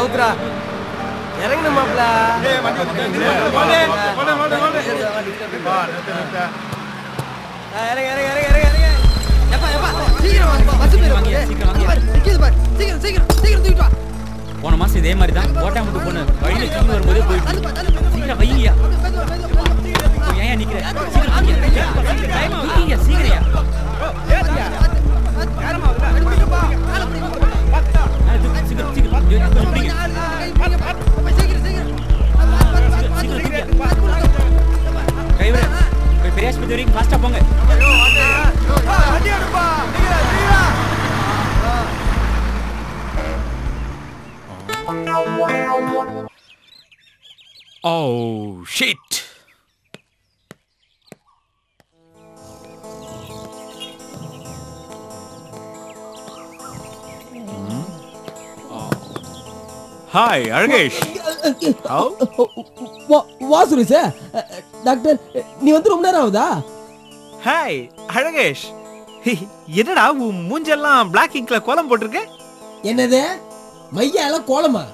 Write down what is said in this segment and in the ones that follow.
நவுத்துறா இறங்கணு மாப்ள இறங்க இறங்க இறங்க இறங்க இறங்க எப்பா எப்பா சீக்கிரம் வாங்க பஸ் போயிரும் சீக்கிரம் வாங்க நிக்குது பாரு சீக்கிரம் சீக்கிரம் சீக்கிரம் தூக்கிட்டு வா போன மாசம் இதே மாதிரி தான் கோட்டை மட்டும் பொண்ணு வழியில தூங்கி வரும்போதே போயிடுச்சு சீக்கிரம் வைங்கயா இப்போ ஏன் நிக்கிற சீக்கிரம் வைங்க. வைங்கய்யா, சீக்கிரம்யா. ஆ, இது, சீக்கிரம் சீக்கிரம் ஐயோ, கொஞ்சம் பிடிங்க. சீக்கிரம் தூக்கியா. டிரைவரே, போய் பெரிய ஆஸ்பத்திரி வரைக்கும் ஃபாஸ்டா போங்க Oh, shit. Hi Alagesh How? வா- வா சுரேஷ் டாக்டர் நீ வந்து ரொம்ப நேரம் ஆகுதா ஹாய் அழகேஷ் ஹே, என்னடா உன் மூஞ்செல்லாம் பிளாக் இங்க்ல கோலம் போட்டிருக்க என்னது மையால கோலமா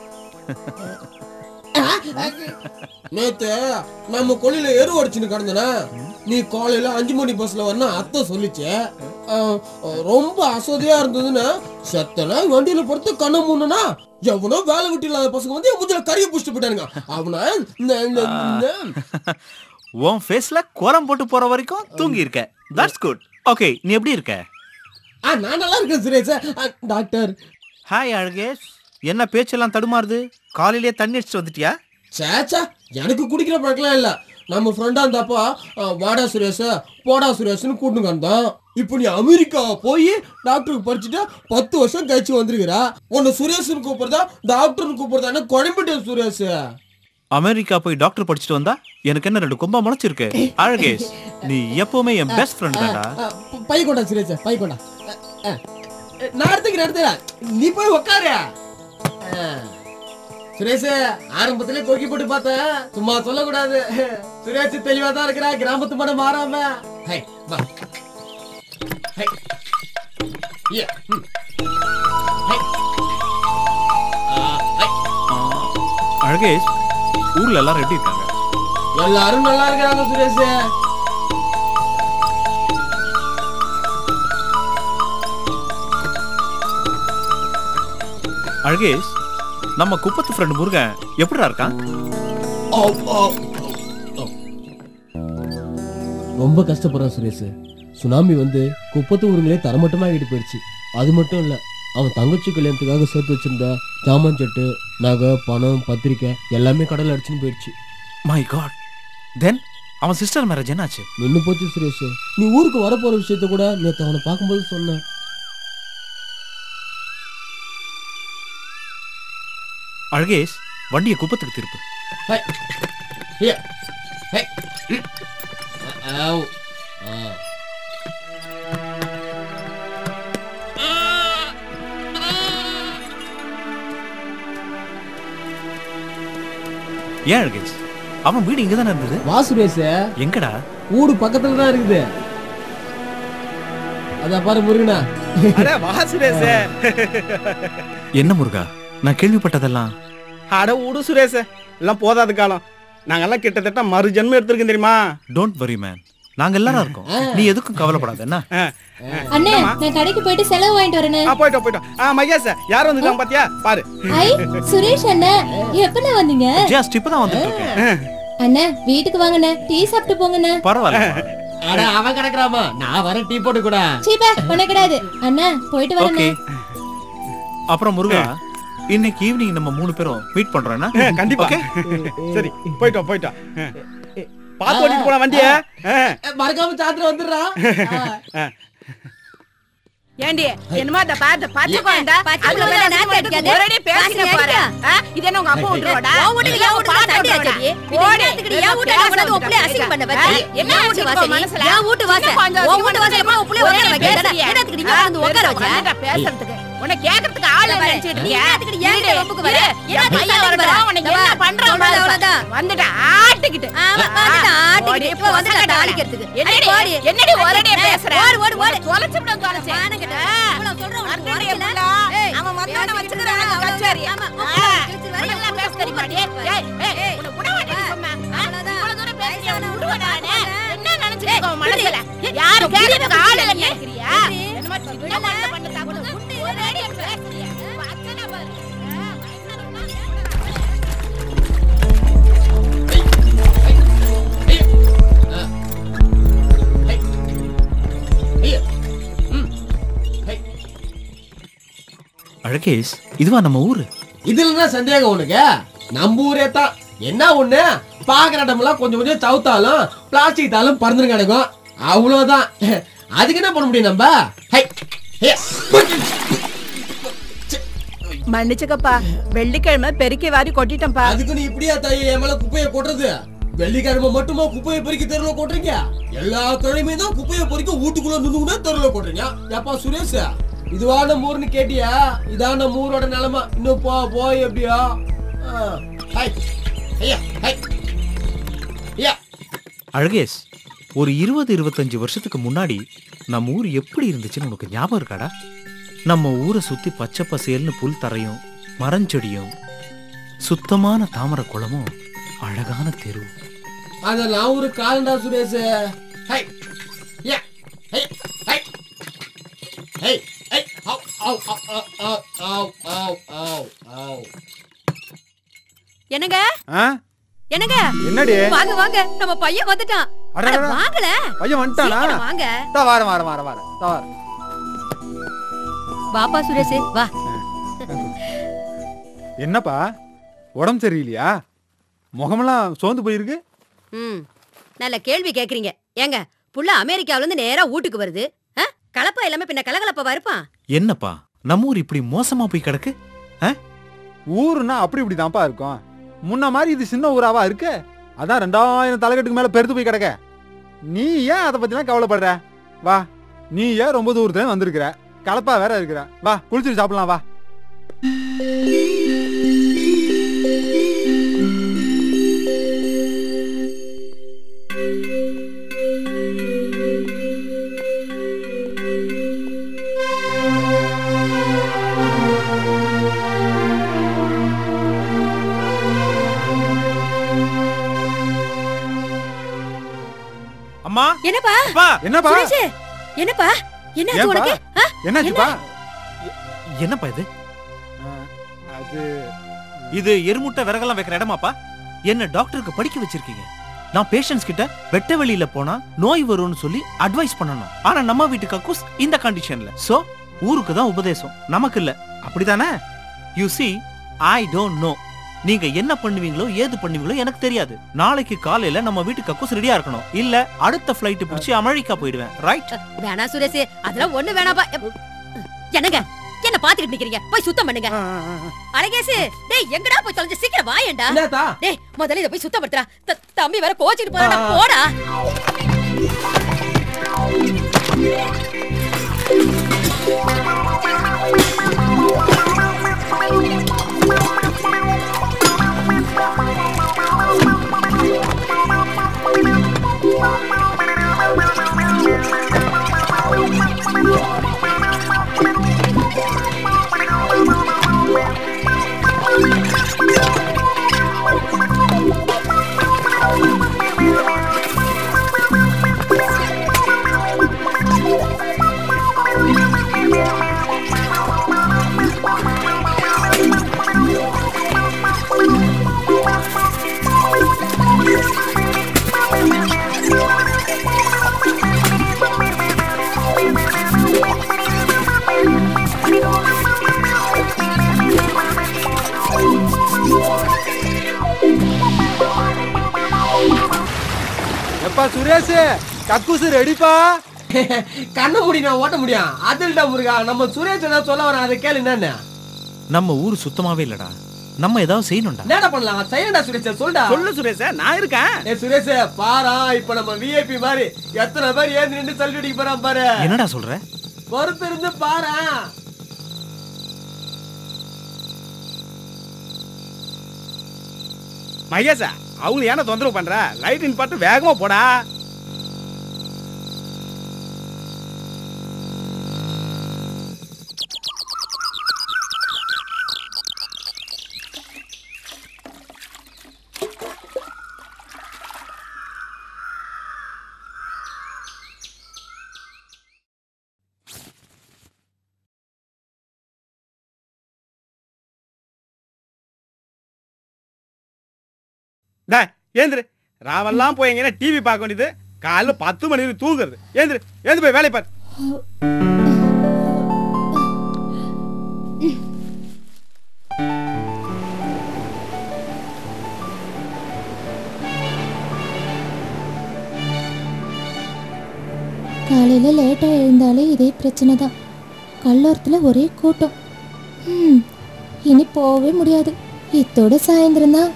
நேத்து நம்ம கொள்ளையில எரு அடிச்சுன்னு கிடந்தனா நீ காலையில அஞ்சு மணி பஸ்ல வரணும் அத்தை சொல்லிச்சு அஹ், ரொம்ப அசதியா இருந்ததுன்னு செத்தனா வண்டியில பொறுத்து கண்ணை மூணுனா எவனோ வேலை விட்டு இல்லாத பசங்க வந்து என் முதுல கறியை புடிச்சிட்டு போயிட்டானுங்க அவனா இந்த- இந்த- இந்த- உன் ஃபேஸ்ல கோலம் போட்டு போற வரைக்கும் தூங்கி இருக்க தட்ஸ் குட் ஓகே நீ எப்படி இருக்க ஆ நான் நல்லா இருக்கேன் சுரேஷ் அஹ், டாக்டர் ஹாய் அழகேஷ் என்ன பேச்செல்லாம் தடுமாறுது காலையிலேயே தண்ணி அடிச்சுட்டு வந்துட்டியா சேச்சா எனக்கு குடிக்கிற பழக்கலாம் இல்ல நம்ம ஃப்ரெண்டா இருந்தப்பா அஹ், வாடா சுரேஷ் போடா சுரேஷ்னு கூட்டுங்க வந்தோம் இப்போ நீ அமெரிக்கா போய் டாக்டருக்கு படிச்சுட்டு பத்து வருஷம் கழிச்சு வந்திருக்கிறா உன்னை சுரேஷ்னு கூப்பிடுறதா டாக்டர்னு கூப்பிடுறதா என்ன குழம்பிட்டேன் சுரேஷ் அமெரிக்கா போய் டாக்டர் படிச்சுட்டு வந்தா எனக்கு என்ன ரெண்டு கொம்பா முளைச்சிருக்கு அழகேஷ் நீ எப்பவுமே என் பெஸ்ட் ஃப்ரெண்ட் தான்டா அஹ், ப- பை கொண்டா சுரேஷ் பை கொண்டா அஹ், அஹ். நான் எடுத்துக்கிறேன் எடுத்துக்கிறேன் நீ போய் உக்காரு அஹ். சுரேஷ் ஆரம்பத்திலே கொக்கி போட்டு பார்த்தேன் சும்மா சொல்லக்கூடாது சுரேஷ் தெளிவா தான் இருக்கிறா கிராமத்து மடம் மாறாம ஹை வா ஹை ஏ ம். ஹை ஆ, ஹை. அழகேஷ் ஊர்ல எல்லாரும் எப்படி இருக்காங்க எல்லாரும் நல்லா இருக்காங்க சுரேஷ் அழகேஷ் நம்ம குப்பத்து ஃப்ரெண்ட் முருகன் எப்படிடா இருக்கான் ஆ, ஆ, ஆ. ரொம்ப கஷ்டப்படுறான் சுரேஷ் சுனாமி வந்து குப்பத்து ஊருங்களே தரமட்டமாகிட்டு போயிடுச்சு அது மட்டும் இல்ல அவன் தங்கச்சி கல்யாணத்துக்காக சேர்த்து வச்சிருந்த ஜாமான் செட்டு நகை பணம் பத்திரிக்கை எல்லாமே கடல்ல அடிச்சுன்னு போயிடுச்சு மை காட் தென் அவன் சிஸ்டர் மேரேஜ் என்னாச்சு நின்னு போச்சு சுரேஷ் நீ ஊருக்கு வரப்போற விஷயத்த கூட நேத்து அவனை பார்க்கும்போது சொன்னேன் அழகேஷ் வண்டியை குப்பத்துக்கு திருப்பு ஹை. ஹிய. ஹை. ம். ஆவ். ஆ. ஏன் அழகேஷ் அவன் வீடு இங்க தானே இருந்தது வா சுரேஷ் எங்கடா ஊடு பக்கத்துல தான் இருக்குது அதான் பாரு முருகனா அட வா சுரேஷ் என்ன முருகா நான் கேள்விப்பட்டதெல்லாம் அட விடு சுரேஷ் எல்லாம் போதாத காலம் நாங்கெல்லாம் கிட்டத்தட்ட மறு ஜென்மம் எடுத்திருக்கோம் தெரியுமா டோன்ட் வரி மேன் நாங்க எல்லாரும் இருக்கோம் நீ எதுக்கும் கவலைப்படாத என்ன ஆ, அண்ணே நான் கடைக்கு போயிட்டு செலவு வாங்கிட்டு வரேனே ஆ போயிட்டோம் போயிட்டோம் ஆ மகேஷ் யார் வந்துருக்காங்க பாத்தியா பாரு ஐ சுரேஷ் அண்ணா எப்பண்ணே வந்தீங்க ஜஸ்ட் இப்பதான் வந்துட்டு இருக்கேன் அண்ணா வீட்டுக்கு வாங்கண்ணே டீ சாப்பிட்டு போங்கண்ணே பரவாயில்ல அட அவன் கிடக்குறாமா நான் வர டீ போட்டு கூட சீப்பா பண்ண கிடையாது அண்ணா போயிட்டு ஓகே வரேண்ணே அப்புறம் முருகா இன்னைக்கு ஈவினிங் நம்ம மூணு பேரும் மீட் பண்றோம் என்ன? ஆ, கண்டிப்பா Okay? சரி போயிட்டோம் போயிட்டோம் ஆ. பார்த்து ஓட்டிட்டு போலாம் வண்டிய மறக்காம சாத்திரம் வந்துடுறான் ஏண்டி என்னமோ அந்த பாத்து பச்சை குழந்தை அதுல மேல நாத்து அடிக்காது ஒரே பேசிட்டு போற ஆ? இது என்ன உங்க அப்பா விட்டுருவாடா உன் வீட்டுக்கு என் வீட்டுக்கு சண்டை ஆச்சடி. இது என்னத்துக்குடி என் வீட்டை நான் கொண்டாந்து உன் பிள்ளைய அசிங்கம் பண்ண வச்ச? என்ன என் வீட்டு வச்சிருக்கோம் வாசல் மனசுல? என் வீட்டு வாசல். இன்னும் கொஞ்சம் உன் வீட்டு வாசல் எப்ப உன் பிள்ளைய உட்கார வைக்க? பேசுறியே? என்னத்துக்குடி இங்க வந்து உட்கார வச்ச? வந்துட்டா பேசுறதுக்கு உன்னை கேக்குறதுக்கு ஆள் இல்ல நினைச்சிட்டு நீ இருக்கியா? என்னத்துக்குடி என்கிட்ட இரு, வம்புக்கு வர? இரு. என்ன என் பையன் சண்டைக்கு வரட்டும், வர? உனக்கு இந்த என்ன வா, பண்றான் சொன்னது பாரு. அவ்வளவுதான். வந்துட்டு ஆட்டிக்கிட்டு ஆமா, வந்துட்டு ஆட்டிக்கிட்டு. இப்ப வந்துட்டு தாளிக்கிறதுக்கு. என்னடி அடி, போடி. என்னடி ஒரேடியா ஏய், பேசுற ஓடு, ஓடு, ஓடு. தொலைச்சு விட தொலைச்சு வானங்கட்ட. இவ்வளவு சொல்றேன் உனக்கு அர்த்தம் உரைக்கல? எப்படிடா? ஏய், அவன் வந்தவன பேசிக்கிட்டு வச்சுக்கிறான் இருக்காங்க, கச்சேரி. ஆமா, ஆ, உன் மாட்டியே ஏய் ஏய் உன்னை விட மாட்டேன்னு சொன்னேன் ஆ? இவ்வளவு தூரம் பேசுறியே, உன்னை விடுவேனா நானு? என்ன நினைச்சிட்டு இருக்க உன் மனசுல? யாரு கேட்கறதுக்கு ஆள் இல்லைன்னு நினைக்கிறியா? என்னமோ சின்ன மனசுல பண்ண தப்பு. ஒரே அடி அடி பேசுறியா? உன் அக்கனை பாரு. ஆ, வயசானவனா? ஐயா ம் ஹை அழகேஷ் இதுவா நம்ம ஊரு இதுல என்ன சந்தேகம் உனக்கு நம்ம ஊரே தான் என்ன ஒண்ணு பாக்குற இடமெல்லாம் கொஞ்சம் கொஞ்சம் சவுத்தாலும் பிளாஸ்டிக் தாளும் பறந்துரு கிடக்கும் அவ்வளவுதான் அதுக்கு என்ன பண்ண முடியும் நம்ம ஹை ஹே. மன்னிச்சுக்கப்பா வெள்ளிக்கிழமை பெருக்கி வாரி கொட்டிட்டேன்ப்பா அதுக்கு நீ இப்படியா தாயி என் மேல குப்பையை கொட்டுறது வெள்ளிக்கிழமை மட்டுமா குப்பையை பொறுக்கி தெருல கொட்டுறீங்க எல்லா கிழமையும் தான் குப்பையை பொறுக்கி வீட்டுக்குள்ள நின்னுக்குனே தெருல கொட்டுறீங்க ஏப்பா சுரேஷ் இதுவா நம்ம ஊர்னு கேட்டியா இதான் நம்ம ஊரோட நிலைமை இன்னும் போ போய் எப்படியா ஆ. ஹை ஐயா ஹை ஐயா அழகேஷ் ஒரு இருபது இருபத்தஞ்சு வருஷத்துக்கு முன்னாடி நம்ம ஊர் எப்படி இருந்துச்சுன்னு உனக்கு ஞாபகம் இருக்காடா நம்ம ஊரை சுத்தி பச்சை பசேல்னு புல் தரையும் மரஞ்செடியும் சுத்தமான தாமரை குளமும் அழகான தெரு அதெல்லாம் ஒரு காலண்டா Suresh hi yeah hi hi hi hi ஆவ் ஆவ் ஆவ் ஆவ் ஆவ் ஆவ் ஆவ் ஆவ் என்னங்க ஆ? என்னங்க என்னடி வாங்க வாங்க நம்ம பையன் வந்துட்டான் அட, அட, அட, அட. வாங்கல பையன் வந்துட்டானா சீக்கிரம் வாங்க தா வாரம் வாரம் வாரம் வாரம் தா வாரம் வாப்பா சுரேஷ் வா என்னப்பா உடம்பு சரியில்லையா முகமெல்லாம் சோர்ந்து போயிருக்கு ம் நல்ல கேள்வி கேக்குறீங்க ஏங்க புள்ள அமெரிக்காவுல இருந்து நேரா வீட்டுக்கு வருது ஆ? கலப்பா இல்லாம பின்ன கலகலப்பா இருப்பான் என்னப்பா நம்ம ஊர் இப்படி மோசமா போய் கிடக்கு ஊருன்னா அப்படி இப்படி தான்ப்பா இருக்கும் முன்ன மாதிரி இது சின்ன ஊராவா இருக்கு அதான் ரெண்டாயிரம் தலைக்கட்டுக்கு மேல பெருத்து போய் கிடக்க நீ ஏன் அதை பத்திலாம் கவலைப்படுற வா நீ ஏன் ரொம்ப தூரத்துல வந்திருக்கிற கலப்பா வேற இருக்கிற வா குளிச்சுட்டு சாப்பிடலாம் வா அம்மா என்னப்பா அப்பா என்னப்பா சுரேஷ் என்னப்பா என்னாச்சு ஏன்பா? உனக்கு ஆ? என்னாச்சுப்பா என்னப்பா இது ஆ, அது இது எருமுட்டை விறகெல்லாம் வைக்கிற இடமாப்பா என்ன டாக்டருக்கு படிக்க வச்சிருக்கீங்க நான் பேஷண்ட்ஸ் கிட்ட வெட்ட வெளியில போனா நோய் வரும்னு சொல்லி அட்வைஸ் பண்ணணும் ஆனா நம்ம வீட்டு கக்கூஸ் இந்த கண்டிஷன்ல சோ ஊருக்கு தான் உபதேசம் நமக்கு இல்ல அப்படிதானே you see I don't know நீங்க என்ன பண்ணுவீங்களோ ஏது பண்ணுவீங்களோ எனக்கு தெரியாது நாளைக்கு காலையில நம்ம வீட்டு கக்கூஸ் ரெடியா இருக்கணும் இல்ல அடுத்த ஃபிளைட் பிடிச்சி அமெரிக்கா போயிடுவேன் ரைட் வேணா சுரேஷ் அதெல்லாம் ஒண்ணு வேணாப்பா எப்- என்னங்க என்ன பாத்துக்கிட்டு நிக்கிறீங்க போய் சுத்தம் பண்ணுங்க ஆ, ஆ, ஆ. அழகேசு டேய் எங்கடா போய் தொலைஞ்சு சீக்கிரம் வாயேண்டா என்னத்தா டேய் முதல்ல இத போய் சுத்தப்படுத்துறா த- தம்பி வேற கோச்சிட்டு போறாடா போடா எப்பா சுரேஷ் கக்கூசு ரெடிப்பா கண்ண மூடி நான் ஓட்ட முடியும் அதில்டா முருகா நம்ம சுரேஷ் ஏதாவது சொல்ல வரான் அதை கேளு என்னன்னு நம்ம ஊர் சுத்தமாவே இல்லடா நம்ம ஏதாவது செய்யணும்டா என்னடா பண்ணலாம் செய்யண்டா சுரேஷ் சொல்டா சொல்லு சுரேஷ் நான் இருக்கேன் ஏ சுரேஷ் பாரா இப்ப நம்ம விஐபி மாதிரி எத்தனை பேர் ஏந்து நின்று தள்ளி அடிக்க போறான் பாரு என்னடா சொல்ற பொறுத்து இருந்து பாரா மகேஷா அவங்க ஏன தொந்தரவு பண்ற லைட்டின் பார்த்து வேகமா போடா டே ஏந்திரு ராவெல்லாம் போய் எங்கன்னா டிவி பார்க்க வேண்டியது காலைல பத்து மணி வரைக்கும் தூங்குறது ஏந்திரு ஏந்து போய் வேலையை பாரு காலையில லேட்டா எழுந்தாலே இதே பிரச்சனை தான் கல்லோரத்துல ஒரே கூட்டம் ம், இனி போகவே முடியாது இத்தோட சாயந்தரம் தான்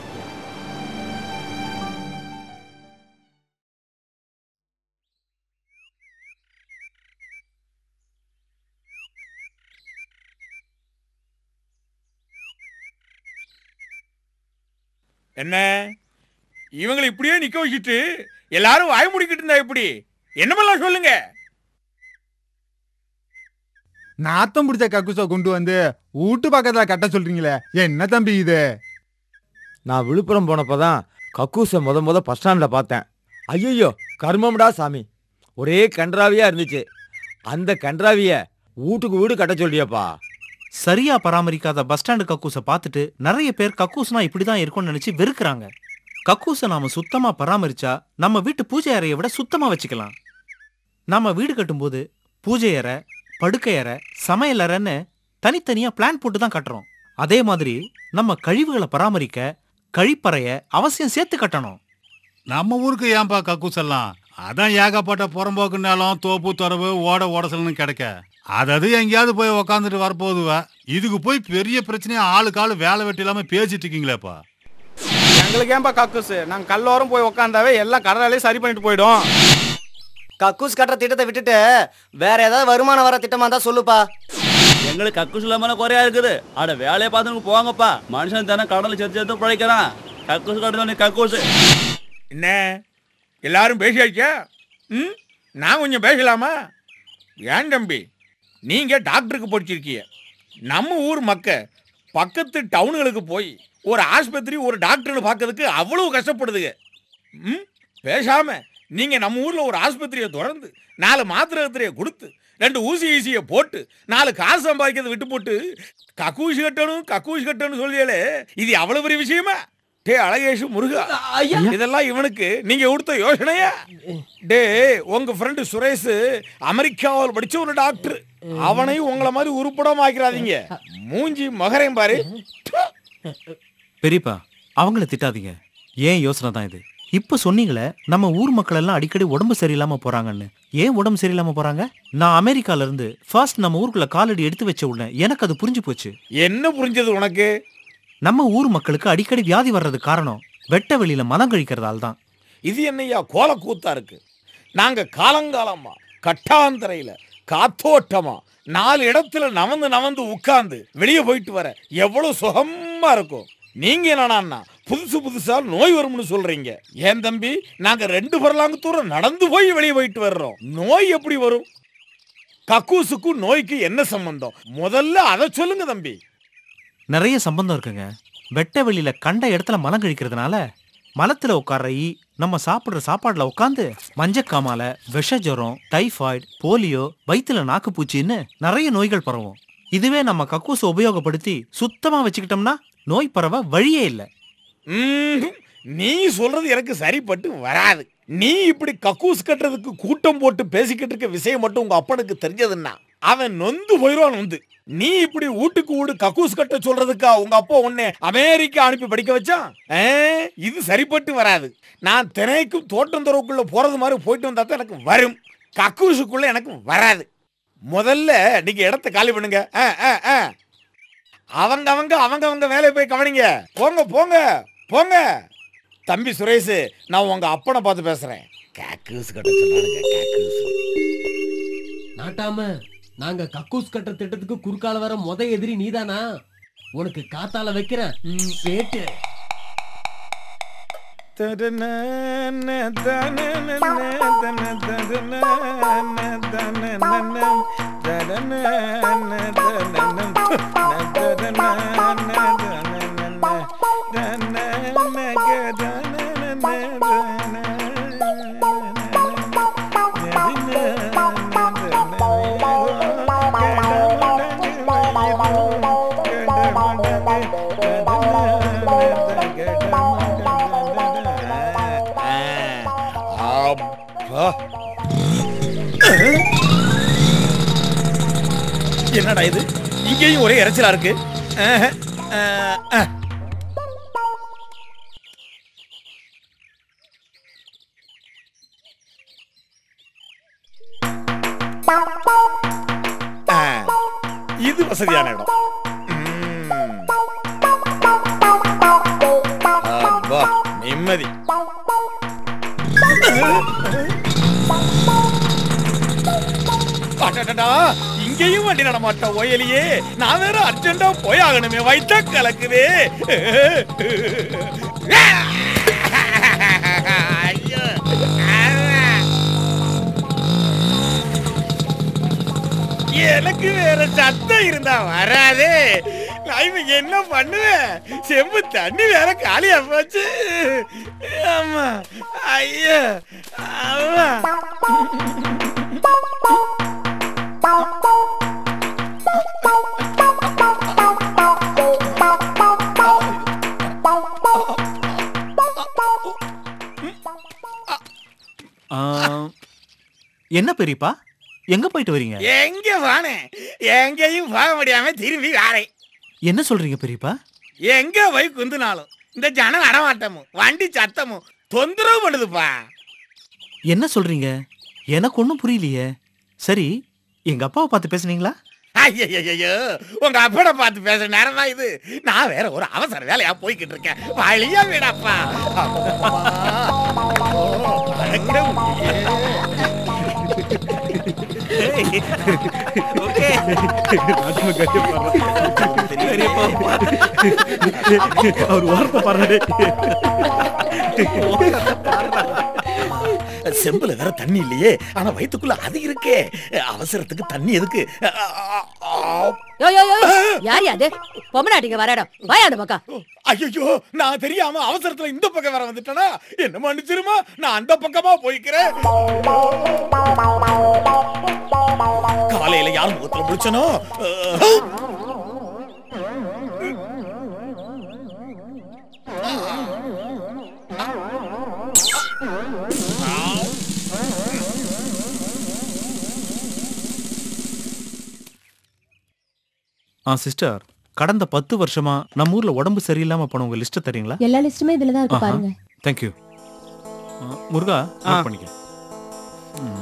என்ன இவங்களை இப்படியே நிக்க வச்சுட்டு எல்லாரும் வாய் முடிக்கிட்டு இருந்தா எப்படி என்னமெல்லாம் சொல்லுங்க நாத்தம் பிடிச்ச கக்குசை கொண்டு வந்து வீட்டு பக்கத்துல கட்ட சொல்றீங்களே என்ன தம்பி இது நான் விழுப்புரம் போனப்போ தான் கக்கூஸை முத முத பஸ் ஸ்டாண்டில் பார்த்தேன் ஐயோ கர்மம்டா சாமி ஒரே கன்றாவியாக இருந்துச்சு அந்த கன்றாவியை வீட்டுக்கு வீடு கட்ட சொல்றியப்பா சரியா பராமரிக்காத பஸ் ஸ்டாண்டு கக்கூஸை பார்த்துட்டு நிறைய பேர் கக்கூஸ்னா இப்படிதான் இருக்கும்னு நினைச்சு வெறுக்கிறாங்க கக்கூஸை நாம சுத்தமா பராமரிச்சா நம்ம வீட்டு பூஜை அறையை விட சுத்தமா வச்சுக்கலாம் நாம வீடு கட்டும்போது பூஜை அறை படுக்கை அறை சமையல் அறைன்னு தனித்தனியா பிளான் போட்டு தான் கட்டுறோம் அதே மாதிரி நம்ம கழிவுகளை பராமரிக்க கழிப்பறைய அவசியம் சேர்த்து கட்டணும் நம்ம ஊருக்கு ஏன்பா கக்கூஸ் எல்லாம் அதான் ஏகப்பட்ட புறம்போக்கு நிலம் தோப்பு துறவு ஓட ஓடசல்னு கிடைக்க அதது எங்கேயாவது போய் உக்காந்துட்டு வரப்போகுதுவ இதுக்கு போய் பெரிய பிரச்சனையா ஆளுக்கு ஆளு வேலை வெட்டி இல்லாம பேசிட்டு இருக்கீங்களேப்பா எங்களுக்கு ஏன்பா கக்கூஸ் நாங்க கல்லோரம் போய் உக்காந்தாவே எல்லாம் கடலாலே சரி பண்ணிட்டு போயிடும் கக்கூஸ் கட்டுற திட்டத்தை விட்டுட்டு வேற ஏதாவது வருமானம் வர திட்டமா இருந்தா சொல்லுப்பா எங்களுக்கு கக்கூஸ் இல்லாம குறையா இருக்குது அட வேலையை பார்த்துட்டு போவாங்கப்பா மனுஷன் தானே கடலை சேர்த்து சேர்த்து பிழைக்கிறான் கக்கூஸ் கட்டுறது கக்கூஸ் என்ன எல்லாரும் பேசியாச்சா ம் நான் கொஞ்சம் பேசலாமா ஏன் தம்பி நீங்க டாக்டருக்கு படிச்சிருக்கீங்க நம்ம ஊர் மக்க பக்கத்து டவுனுகளுக்கு போய் ஒரு ஆஸ்பத்திரி ஒரு டாக்டர்னு பார்க்கறதுக்கு அவ்வளவு கஷ்டப்படுதுங்க ம் பேசாம நீங்க நம்ம ஊர்ல ஒரு ஆஸ்பத்திரியை திறந்து நாலு மாத்திரை கத்திரியை கொடுத்து ரெண்டு ஊசி ஈசியை போட்டு நாலு காசு சம்பாதிக்கிறத விட்டு போட்டு கக்கூசி கட்டணும் கக்கூசி கட்டணும் சொல்லியாலே இது அவ்வளவு பெரிய விஷயமா டே அழகேஷு முருகா இதெல்லாம் இவனுக்கு நீங்க கொடுத்த யோசனையா டே உங்க ஃப்ரெண்டு சுரேஷ் அமெரிக்காவில் படிச்ச ஒரு டாக்டர் அவனையும் உங்களை மாதிரி உருப்படாம ஆக்கிறாதீங்க மூஞ்சி மகரையும் பாரு பெரியப்பா அவங்கள திட்டாதீங்க ஏன் யோசனை தான் இது இப்ப சொன்னீங்களே நம்ம ஊர் மக்கள் எல்லாம் அடிக்கடி உடம்பு சரியில்லாம போறாங்கன்னு ஏன் உடம்பு சரியில்லாம போறாங்க நான் அமெரிக்கால இருந்து ஃபர்ஸ்ட் நம்ம ஊருக்குள்ள காலடி எடுத்து வச்ச உடனே எனக்கு அது புரிஞ்சு போச்சு என்ன புரிஞ்சது உனக்கு நம்ம ஊர் மக்களுக்கு அடிக்கடி வியாதி வர்றது காரணம் வெட்ட வெளியில மலம் கழிக்கிறதால தான் இது என்னய்யா கோலக்கூத்தா இருக்கு நாங்க காலங்காலமா கட்டாந்தரையில காத்தோட்டமா நாலு இடத்துல நவந்து நவந்து உட்கார்ந்து வெளியே போயிட்டு வர எவ்வளவு சுகமா இருக்கும் நீங்க என்னன்னா புதுசு புதுசா நோய் வரும்னு சொல்றீங்க ஏன் தம்பி நாங்க ரெண்டு பரலாங்க தூரம் நடந்து போய் வெளியே போயிட்டு வர்றோம் நோய் எப்படி வரும் கக்கூசுக்கும் நோய்க்கு என்ன சம்பந்தம் முதல்ல அதை சொல்லுங்க தம்பி நிறைய சம்பந்தம் இருக்குங்க வெட்ட வெளியில கண்ட இடத்துல மலம் கழிக்கிறதுனால மலத்துல உட்கார்ற ஈ நம்ம சாப்பிடுற சாப்பாடுல உட்காந்து மஞ்சக்காமால விஷ ஜுரம் டைஃபாய்டு போலியோ வயிற்றுல நாக்குப்பூச்சின்னு நிறைய நோய்கள் பரவும் இதுவே நம்ம கக்கூசை உபயோகப்படுத்தி சுத்தமா வச்சுக்கிட்டோம்னா நோய் பரவ வழியே இல்லை ம்ஹும். நீ சொல்றது எனக்கு சரிப்பட்டு வராது நீ இப்படி கக்கூஸ் கட்டுறதுக்கு கூட்டம் போட்டு பேசிக்கிட்டு இருக்க விஷயம் மட்டும் உங்க அப்பனுக்கு தெரிஞ்சதுன்னா அவன் நொந்து போயிடுவான் நொந்து நீ இப்படி வீட்டுக்கு வீடு கக்கூஸ் கட்ட சொல்றதுக்கா உங்க அப்பா உன்னை அமெரிக்கா அனுப்பி படிக்க வச்சான் ஆ, இது சரிப்பட்டு வராது நான் தினைக்கும் தோட்டம் துறவுக்குள்ள போறது மாதிரி போயிட்டு வந்தா தான் எனக்கு வரும் கக்கூசுக்குள்ள எனக்கு வராது முதல்ல நீங்க இடத்த காலி பண்ணுங்க ஆ, ஆ, ஆ. அவங்க அவங்க அவங்க அவங்க வேலையை போய் கவனிங்க போங்க போங்க போங்க தம்பி சுரேஷ் நான் உங்க அப்பனை பார்த்து பேசுறேன் கேக்கூஸ் கட்ட சொல்றானுங்க கேக்கூஸ் நாட்டாம நாங்க கக்கூஸ் கட்டுற திட்டத்துக்கு குறுக்கால வர முத எதிரி நீதானா உனக்கு காத்தால வைக்கிறேன் ம், பேட்டு Thank you. அப்பா. என்னடா இது இங்கேயும் ஒரே இறைச்சலா இருக்கு அஹ், அஹ், அஹ். அஹ், இது வசதியான இடம் ம். அப்பா நிம்மதி அடடடா, இங்கேயும் வண்டி நடமாட்டா ஓயலியே நான் வேற அர்ஜென்டா போய் ஆகணுமே வயிற்றா கலக்குதே ஐயோ. எனக்கு வேற சத்தம் இருந்தா வராதே நான் இவன் என்ன பண்ணுவேன் செம்பு தண்ணி வேற காலியா போச்சு ஆமா ஐயா ஆமா ஆ, என்ன பெரியப்பா எங்க போயிட்டு வரீங்க எங்க வானே எங்கேயும் போக முடியாம திரும்பி வாரேன் என்ன சொல்றீங்க பெரியப்பா எங்க போய் குந்துனாலும் இந்த ஜன நடமாட்டமும் வண்டி சத்தமும் தொந்தரவு பண்ணுதுப்பா என்ன சொல்றீங்க எனக்கு ஒன்றும் புரியலையே சரி எங்க அப்பாவை பார்த்து பேசுனீங்களா ஐயோ உங்க அப்பட பார்த்து பேசுற நேரமா இது நான் வேற ஒரு அவசர வேலையா போய்கிட்டு இருக்கேன் வழியா விடப்பா அவர் ஓரத்தை பாருடே செம்புல வேற தண்ணி இல்லையே ஆனா வயித்துக்குள்ள அது இருக்கே அவசரத்துக்கு தண்ணி எதுக்கு யோ யோ யோ யார் அது பொம்மநாட்டிங்க வர இடம் வாயா அந்த பக்கம் ஐயோ நான் தெரியாம அவசரத்துல இந்த பக்கம் வர வந்துட்டேனா என்ன மன்னிச்சிருமா நான் அந்த பக்கமா போய்க்கிறேன் காலையில யார் முகத்துல முடிச்சனோ ஆ சிஸ்டர் கடந்த பத்து வருஷமா நம்ம ஊர்ல உடம்பு சரியில்லாம போனவங்க லிஸ்ட் தரீங்களா எல்லா லிஸ்ட்டுமே இதுல தான் இருக்கு பாருங்க தேங்க்யூ முருகா ஆ. நோட் பண்ணிக்க ம்.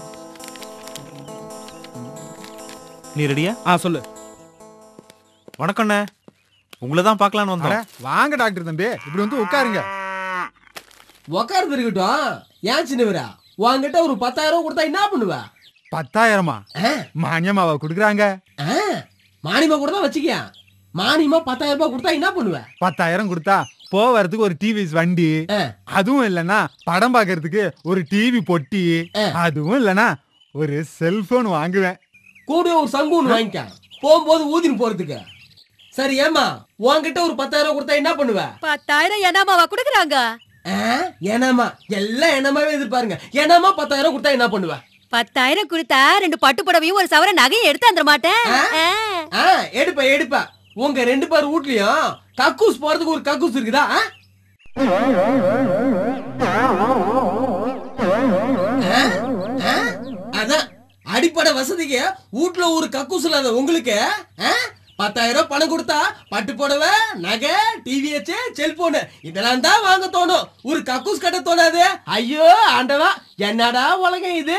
நீ ரெடியா ஆ சொல்லு வணக்கண்ணே உங்களை தான் பார்க்கலான்னு அட, வந்தோம் வாங்க டாக்டர் தம்பி இப்படி வந்து உட்காருங்க உக்கார்ந்து இருக்கட்டும் ஏன் சின்னவரா உன்கிட்ட ஒரு பத்தாயிரம் ரூபாய் கொடுத்தா என்ன பண்ணுவ பத்தாயிரமா மானியமாவா குடுக்குறாங்க மானியமா கூட தான் வச்சுக்கியா மானியமா பத்தாயிரம் ரூபாய் கொடுத்தா என்ன பண்ணுவ பத்தாயிரம் கொடுத்தா போவறதுக்கு ஒரு டிவி வண்டி அதுவும் இல்லனா படம் பார்க்கிறதுக்கு ஒரு டிவி பொட்டி அதுவும் இல்லனா ஒரு செல்போன் வாங்குவேன் கூட ஒரு சங்கூன் வாங்கிக்க போகும்போது ஊதின்னு போறதுக்கு சரி ஏமா உன்கிட்ட ஒரு பத்தாயிரம் ரூபாய் கொடுத்தா என்ன பண்ணுவ பத்தாயிரம் என்னமாவா குடுக்குறாங்க ஏனாமா எல்லாம் என்னமாவே எதிர்பாருங்க ஏனாமா பத்தாயிரம் கொடுத்தா என்ன பண்ணுவ பத்தாயிரம் கொடுத்தா ரெண்டு பட்டு புடவையும் ஒரு சவர நகையும் எடுத்து வந்துட மாட்டேன் ஆ, எடுப்ப எடுப்ப உங்க ரெண்டு பேர் வீட்லயும் கக்கூஸ் போறதுக்கு ஒரு கக்கூஸ் இருக்குதா ஆ? ஆ? ஆ? அதான் அடிப்படை வசதிக்கு வீட்ல ஒரு கக்கூஸ் இல்லாத உங்களுக்கு ஆ? பத்தாயிரம் ரூபாய் பணம் கொடுத்தா பட்டு புடவை நகை டிவிஎச் செல்போனு இதெல்லாம் தான் வாங்க தோணும் ஒரு கக்கூஸ் கட்ட தோணாது ஐயோ ஆண்டவா என்னடா உலகம் இது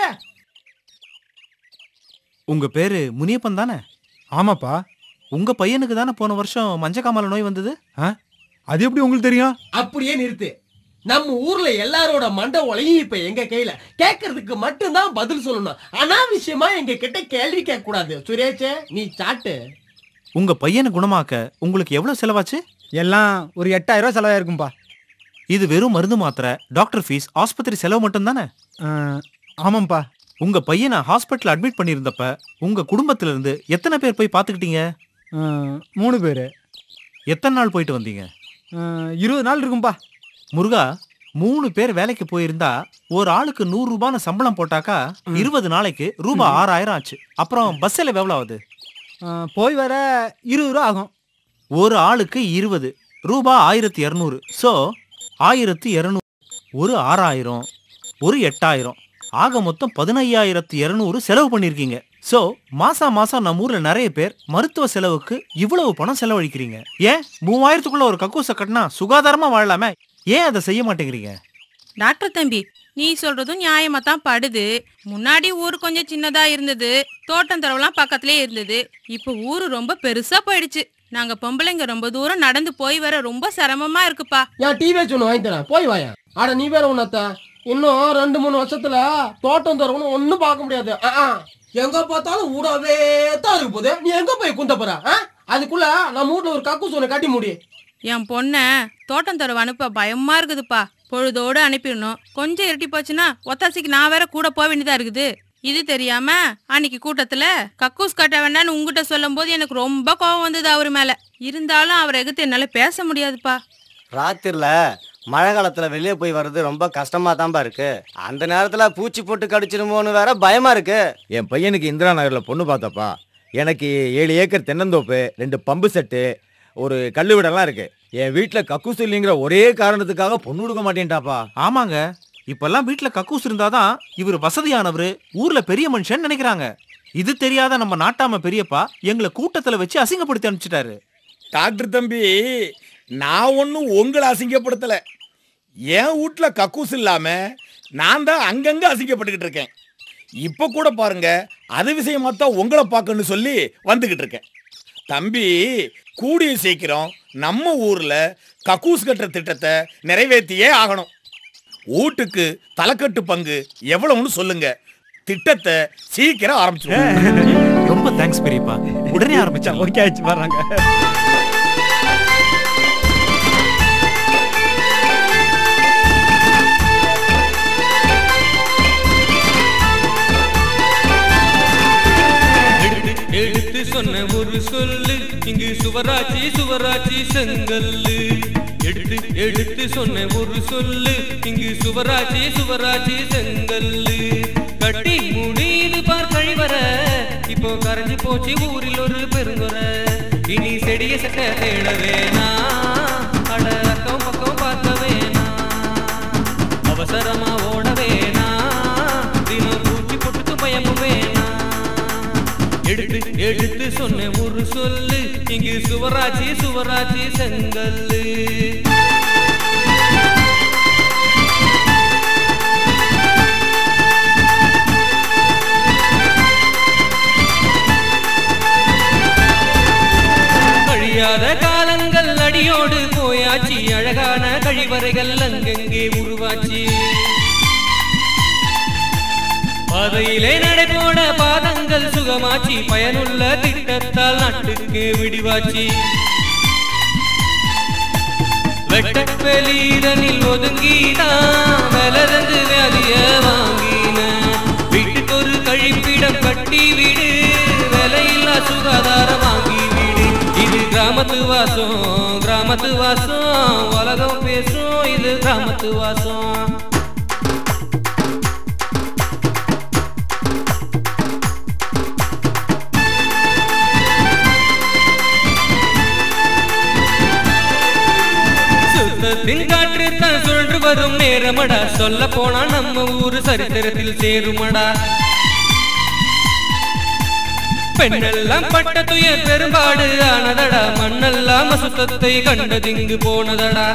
உங்க பேரு முனியப்பன் தானே ஆமாப்பா உங்க பையனுக்கு தானே போன வருஷம் மஞ்சக்காமல நோய் வந்தது அது எப்படி உங்களுக்கு தெரியும் அப்படியே நிறுத்து நம்ம ஊர்ல எல்லாரோட மண்டை உலையும் இப்ப எங்க கையில கேக்குறதுக்கு மட்டும்தான் பதில் சொல்லணும் அனாவசியமா எங்க கிட்ட கேள்வி கேட்க கூடாது சுரேஷ் நீ சாட்டு உங்க பையனை குணமாக்க உங்களுக்கு எவ்வளவு செலவாச்சு எல்லாம் ஒரு எட்டாயிரம் ரூபாய் செலவாயிருக்கும்பா இது வெறும் மருந்து மாத்திரை டாக்டர் ஃபீஸ் ஆஸ்பத்திரி செலவு மட்டும் தானே ஆமாம்பா உங்க பையனை ஹாஸ்பிட்டல் அட்மிட் பண்ணியிருந்தப்ப உங்க குடும்பத்துல இருந்து எத்தனை பேர் போய் பாத்துக்கிட்டீங்க மூணு பேர் எத்தனை நாள் போயிட்டு வந்தீங்க இருபது நாள் இருக்கும்பா முருகா மூணு பேர் வேலைக்கு போயிருந்தா ஒரு ஆளுக்கு நூறு ரூபான்னு சம்பளம் போட்டாக்கா இருபது நாளைக்கு ரூபாய் ஆறாயிரம் ஆச்சு அப்புறம் பஸ் செலவு எவ்வளவு ஆகுது போய் வர இருபது ரூபா ஆகும் ஒரு ஆளுக்கு இருபது ரூபாய் ஆயிரத்தி இரநூறு ஸோ ஆயிரத்தி இரநூறு ஒரு ஆறாயிரம் ஒரு எட்டாயிரம் ஆக மொத்தம் பதினையாயிரத்து இருநூறு செலவு பண்ணிருக்கீங்க சோ மாசா மாசம் நம்ம ஊர்ல நிறைய பேர் மருத்துவ செலவுக்கு இவ்வளவு பணம் செலவழிக்கிறீங்க ஏன் மூவாயிரத்துக்குள்ள ஒரு கக்கூச கட்டினா சுகாதாரமா வாழலாமே ஏன் அதை செய்ய மாட்டேங்கிறீங்க டாக்டர் தம்பி நீ சொல்றதும் நியாயமா தான் படுது முன்னாடி ஊர் கொஞ்சம் சின்னதா இருந்தது தோட்டம் தரவெல்லாம் பக்கத்துலயே இருந்தது இப்போ ஊரு ரொம்ப பெருசா போயிடுச்சு நாங்க பொம்பளைங்க ரொம்ப தூரம் நடந்து போய் வர ரொம்ப சிரமமா இருக்குப்பா ஏன் டிவி ஒன்று வாங்கி தரேன் போய் வாயா ஆட நீ வேற உன்னத்த இன்னும் ரெண்டு மூணு வருஷத்துல தோட்டம் தரவணும் ஒன்றும் பார்க்க முடியாது ஆ, ஆ. எங்க பார்த்தாலும் ஊடாவே தான் இருக்கு போது நீ எங்க போய் குந்த போற ஆ? அதுக்குள்ள நம்ம வீட்ல ஒரு கக்கூஸ் ஒன்று கட்டி முடி என் பொண்ண தோட்டம் தரவு அனுப்ப பயமா இருக்குதுப்பா பொழுதோடு அனுப்பிடணும் கொஞ்சம் இருட்டி போச்சுன்னா ஒத்தாசிக்கு நான் வேற கூட போக வேண்டியதா இருக்குது இது தெரியாம அன்னைக்கு கூட்டத்துல கக்கூஸ் கட்ட வேண்டாம்னு உங்ககிட்ட சொல்லும் போது எனக்கு ரொம்ப கோவம் வந்தது அவர் மேல இருந்தாலும் அவர் எதிர்த்து என்னால பேச முடியாதுப்பா ராத்திரில மழை காலத்துல வெளியே போய் வர்றது ரொம்ப கஷ்டமா தான்பா இருக்கு அந்த நேரத்துல பூச்சி போட்டு கடிச்சிருமோன்னு வேற பயமா இருக்கு என் பையனுக்கு இந்திரா நகர்ல பொண்ணு பார்த்தப்பா எனக்கு ஏழு ஏக்கர் தென்னந்தோப்பு ரெண்டு பம்பு செட்டு ஒரு கல்லு வீடெல்லாம் இருக்கு என் வீட்டுல கக்கூஸ் இல்லைங்கிற ஒரே காரணத்துக்காக பொண்ணு கொடுக்க மாட்டேன்ட்டாப்பா ஆமாங்க இப்பெல்லாம் வீட்ல கக்கூஸ் இருந்தாதான் இவர் வசதியானவர் ஊர்ல பெரிய மனுஷன் நினைக்கிறாங்க இது தெரியாத நம்ம நாட்டாம பெரியப்பா எங்களை கூட்டத்துல வச்சு அசிங்கப்படுத்தி அனுப்பிச்சிட்டாரு டாக்டர் தம்பி நான் ஒன்றும் உங்களை அசிங்கப்படுத்தல என் வீட்ல கக்கூஸ் இல்லாம நான் தான் அங்கங்க அசிங்கப்பட்டுக்கிட்டு இருக்கேன் இப்போ கூட பாருங்க அது விஷயமா தான் உங்களை பார்க்கணும்னு சொல்லி வந்துகிட்டு இருக்கேன் தம்பி கூடிய சீக்கிரம் நம்ம ஊர்ல கக்கூஸ் கட்டுற திட்டத்தை நிறைவேற்றியே ஆகணும் வீட்டுக்கு தலைக்கட்டு பங்கு எவ்வளவுன்னு சொல்லுங்க திட்டத்தை சீக்கிரம் ஆரம்பிச்சிருவோம் ரொம்ப தேங்க்ஸ் பெரியப்பா உடனே ஆரம்பிச்சாங்க ஓகே ஆச்சு வர்றாங்க எடுத்து சொன்ன ஒரு சொல்லு இங்கு சுவராட்சி சுவராட்சி செங்கல்லு எடுத்து எடுத்து சொன்ன ஒரு சொல்லு இங்கு சுவராட்சி சுவராட்சி செங்கல்லு கட்டி முடியுது பார் கழிவற இப்போ கரைஞ்சு போச்சு ஊரில் ஒரு பெருங்குற இனி செடிய சட்ட தேட வேணா அட அக்கம் பக்கம் பார்க்க வேணா அவசரமா ஓட வேணா தினம் பூச்சி போட்டுக்கு பயமும் வேணா எடுத்து எடுத்து சொன்ன ஒரு சொல்லு இங்கு சுவராட்சி சுவராட்சி செங்கல்லு கழியாத காலங்கள் அடியோடு போயாச்சு அழகான கழிவறைகள் அங்கங்கே உருவாச்சு பாதையிலே நடைபோட பாதங்கள் சுகமாச்சி பயனுள்ள திட்டத்தால் நாட்டுக்கு விடிவாச்சி வெட்டப்பெளிதனில் ஒதுங்கிதான் விலதந்து வியாதிய வாங்கின வீட்டுக்கு ஒரு கழிப்பிடம் கட்டி விடு விலையில்லா சுகாதாரம் வாங்கி விடு இது கிராமத்து வாசம் கிராமத்து வாசம் உலகம் பேசும் இது கிராமத்து வாசம் சுத்தத்தின் காற்று தான் சுழன்று வரும் நேரமடா சொல்ல போனா நம்ம ஊரு சரித்திரத்தில் சேருமடா பெண்ணெல்லாம் பட்ட துயர் பெரும்பாடு ஆனதடா மண்ணெல்லாம் அசுத்தத்தை கண்டதிங்கு போனதடா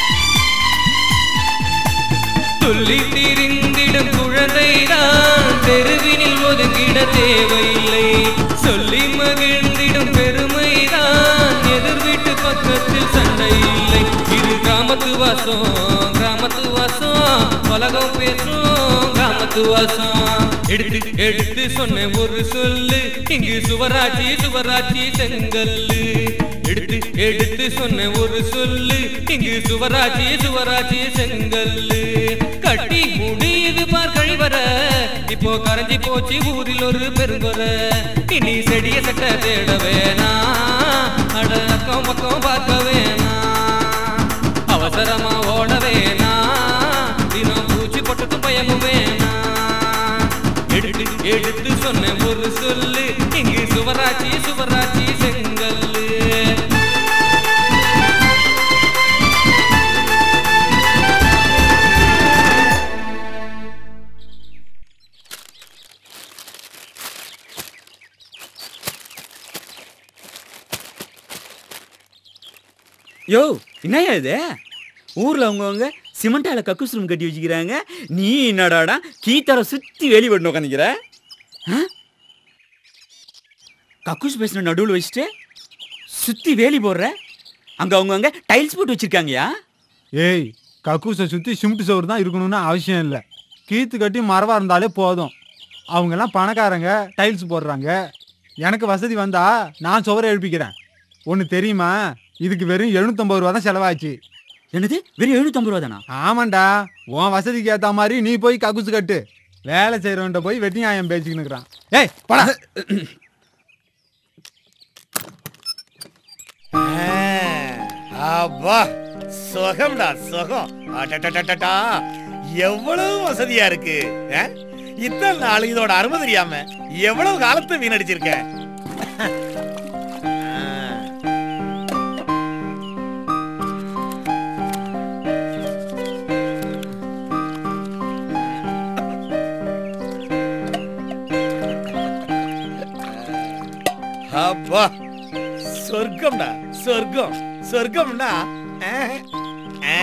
துள்ளி திரிந்திடும் குழந்தைதான் தெருவினில் ஒதுங்கிட தேவையில்லை சொல்லி மகிழ்ந்திடும் பெருமைதான் எதிர் வீட்டு பக்கத்தில் சண்டை இல்லை இது கிராமத்து வாசம் கிராமத்து வாசம் உலகம் பேசும் கிராமத்து வாசம் எடுத்து எடுத்து சொன்ன ஒரு சொல்லு இங்கு சுவராட்சி சுவராட்சி செங்கல்லு எடுத்து எடுத்து சொன்ன ஒரு சொல்லு இங்கு சுவராட்சி சுவராட்சி செங்கல்லு கட்டி முடியுது பார் கழிவற இப்போ கரைஞ்சி போச்சு ஊரில் ஒரு பெருங்குற இனி செடிய சட்ட தேட வேணா அட அக்கம் பக்கம் பார்க்க வேணா அவசரமா ஓட வேணா தினம் பூச்சி போட்டதும் பயமும் வேணா எடுத்து எடுத்து சொன்ன ஒரு சொல்லு இங்கு சுவராட்சி சுவராட்சி செங்கல்லு யோ என்னய்யா இது ஊர்ல அவங்கவங்க சிமெண்டால கக்கூஸ் ரூம் கட்டி வச்சுக்கிறாங்க நீ என்னடாடா கீத்தர சுத்தி வேலி பண்ணி உட்காந்துக்கிற கக்கூஸ் பேசுன நடுவில் வச்சுட்டு சுத்தி வேலி போடுற அங்க அவங்கவங்க டைல்ஸ் போட்டு வச்சிருக்காங்கயா ஏய் கக்கூஸை சுற்றி சிமெண்ட் சோறு தான் இருக்கணும்னு அவசியம் இல்லை கீத்து கட்டி மரவா இருந்தாலே போதும் அவங்கெல்லாம் பணக்காரங்க டைல்ஸ் போடுறாங்க எனக்கு வசதி வந்தா நான் சுவரை எழுப்பிக்கிறேன் ஒன்று தெரியுமா இதுக்கு வெறும் எழுநூத்தம்பது ரூபா தான் செலவாச்சு என்னது வெறும் எழுநூத்தம்பது ரூபா தானா ஆமாண்டா உன் வசதிக்கு ஏற்ற மாதிரி நீ போய் கக்கூசு கட்டு வேலை செய்கிறவன்ட்ட போய் வெட்டி நியாயம் பேசிக்கின்னு இருக்கிறான் ஏய் படா அப்பா சுகம்டா சுகம் அடடடடடா எவ்வளவு வசதியா இருக்கு ஆ? இத்தனை நாள் இதோட அருமை தெரியாம எவ்வளவு காலத்தை வீணடிச்சிருக்க அப்பா சொர்க்கம்டா சொர்க்கம் சொர்க்கம்னா ஆ, ஆ.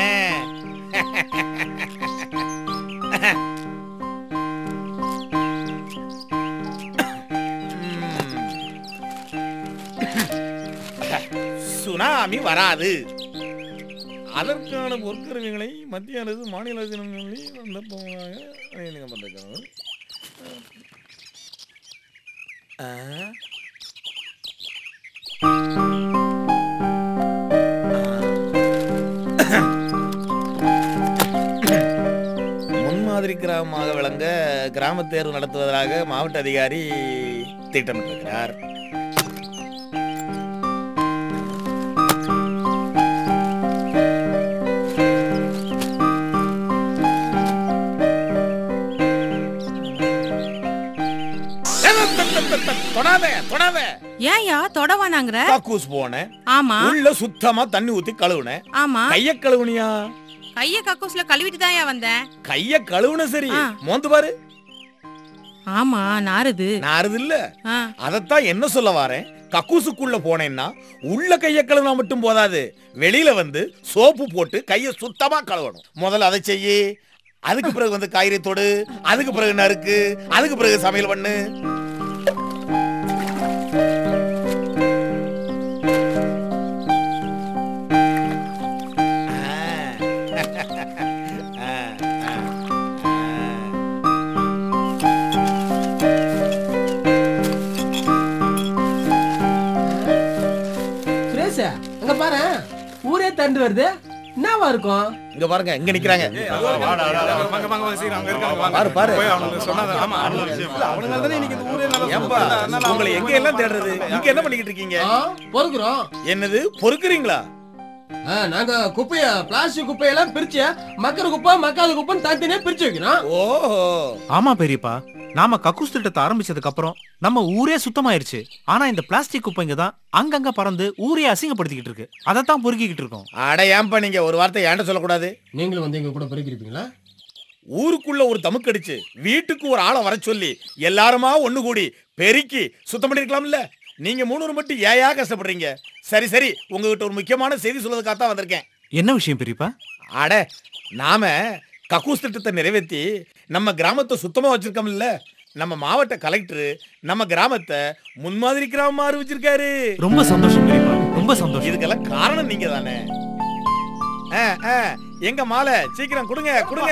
சுனாமி வராது அதற்கான பொற்கருவிகளை மத்திய அரசு மாநில அரசு அந்த பண்றாங்க ஆ முன்மாதிரி கிராமமாக விளங்க கிராம தேர்வு நடத்துவதாக மாவட்ட அதிகாரி திட்டமிட்டிருக்கிறார் தொடாத தொடாத ஏன்யா தொடவானாங்கிற கக்கூஸ் போனேன் ஆமா உள்ள சுத்தமா தண்ணி ஊத்தி கழுவுனேன் ஆமா கைய கழுவுனியா கைய கக்கூஸ்ல கழுவிட்டு தான் வந்தேன் கைய கழுவுன சரி ஆ. மோந்து பாரு ஆமா நாறுது நாறுது இல்ல ஆ. அதத்தான் என்ன சொல்ல வாரேன் கக்கூசுக்குள்ள போனேன்னா உள்ள கைய கழுவினா மட்டும் போதாது வெளியில வந்து சோப்பு போட்டு கைய சுத்தமா கழுவணும் முதல்ல அதை செய்யி அதுக்கு பிறகு வந்து காய்கறி தொடு அதுக்கு பிறகு நறுக்கு அதுக்கு பிறகு சமையல் பண்ணு சுரேஷ் அங்க பாரு ஊரே தண்டு வருது என்னவா இருக்கும் இங்க பாருங்க இங்க நிக்கிறாங்க பாரு பாரு ஏம்பா உங்களை எங்க எல்லாம் தேடுறது இங்க என்ன பண்ணிக்கிட்டு இருக்கீங்க பொறுக்குறோம் என்னது பொறுக்குறீங்களா ஆ, நாங்க குப்பைய பிளாஸ்டிக் குப்பையெல்லாம் பிரிச்சு மக்கற குப்பை மக்காத குப்பைன்னு தனித்தனியா பிரிச்சு வைக்கிறோம் ஓஹோ ஆமா பெரியப்பா நாம கக்கூஸ் திட்டத்தை ஆரம்பிச்சதுக்கு அப்புறம் நம்ம ஊரே சுத்தமாயிருச்சு ஆனா இந்த பிளாஸ்டிக் குப்பைங்க தான் அங்கங்க பறந்து ஊரே அசிங்கப்படுத்திக்கிட்டு இருக்கு அதைத்தான் பொறுக்கிக்கிட்டு இருக்கோம் அட ஏன்பா நீங்க ஒரு வார்த்தை ஏன்ட்ட சொல்லக்கூடாது நீங்களும் வந்து எங்க கூட பெருக்கிருப்பீங்களா ஊருக்குள்ள ஒரு தமுக்கடிச்சு வீட்டுக்கு ஒரு ஆளை வர சொல்லி எல்லாருமா ஒண்ணு கூடி பெருக்கி சுத்தம் பண்ணிருக்கலாம்ல நீங்க மூணு மட்டும் ஏயா கஷ்டப்படுறீங்க சரி சரி உங்ககிட்ட ஒரு முக்கியமான செய்தி சொல்றதுக்காக தான் வந்திருக்கேன் என்ன விஷயம் பெரியப்பா அட நாம கக்கூஸ் திட்டத்தை நிறைவேற்றி நம்ம கிராமத்தை சுத்தமா வச்சிருக்கோம்ல நம்ம மாவட்ட கலெக்டர் நம்ம கிராமத்தை முன்மாதிரி கிராமமா அறிவிச்சிருக்காரு ரொம்ப சந்தோஷம் பெரியப்பா ரொம்ப சந்தோஷம் இதுக்கெல்லாம் காரணம் நீங்க தானே ஆ, ஆ, எங்க மாலை சீக்கிரம் கொடுங்க கொடுங்க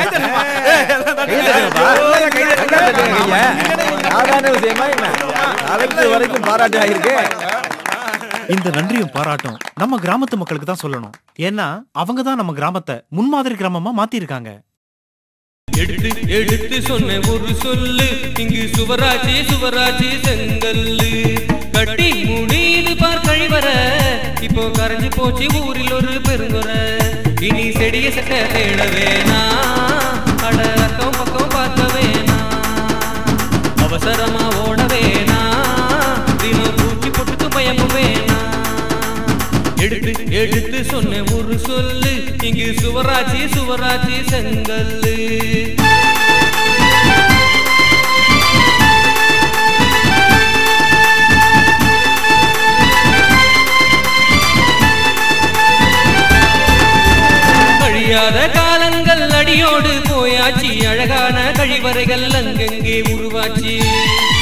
சாதாரண விஷயமா என்ன கலெக்டர் வரைக்கும் பாராட்டு ஆகிருக்கு இந்த நன்றியும் பாராட்டும் நம்ம கிராமத்து மக்களுக்கு தான் சொல்லணும் ஏன்னா அவங்க தான் நம்ம கிராமத்தை முன்மாதிரி கிராமமா மாத்திருக்காங்க எடுத்து எடுத்து சொன்ன ஒரு சொல்லு இங்கு சுவராட்சி சுவராட்சி செங்கல்லு கட்டி முடியுது பார் கழிவற இப்போ கரைஞ்சு போச்சு ஊரில் ஒரு பெருங்குற இனி செடிய சட்ட தேட வேணா அட அக்கம் பக்கம் பார்க்க வேணா அவசரமா ஓட வேணா தினம் பூச்சி பொட்டுக்கு பயமும் வேணா எடுத்து எடுத்து சொன்ன ஒரு சொல்லு இங்கு சுவராட்சி சுவராட்சி செங்கல்லு ஆ கரையோடு போயாச்சு அழகான கழிவறைகள் அங்கங்கே உருவாச்சு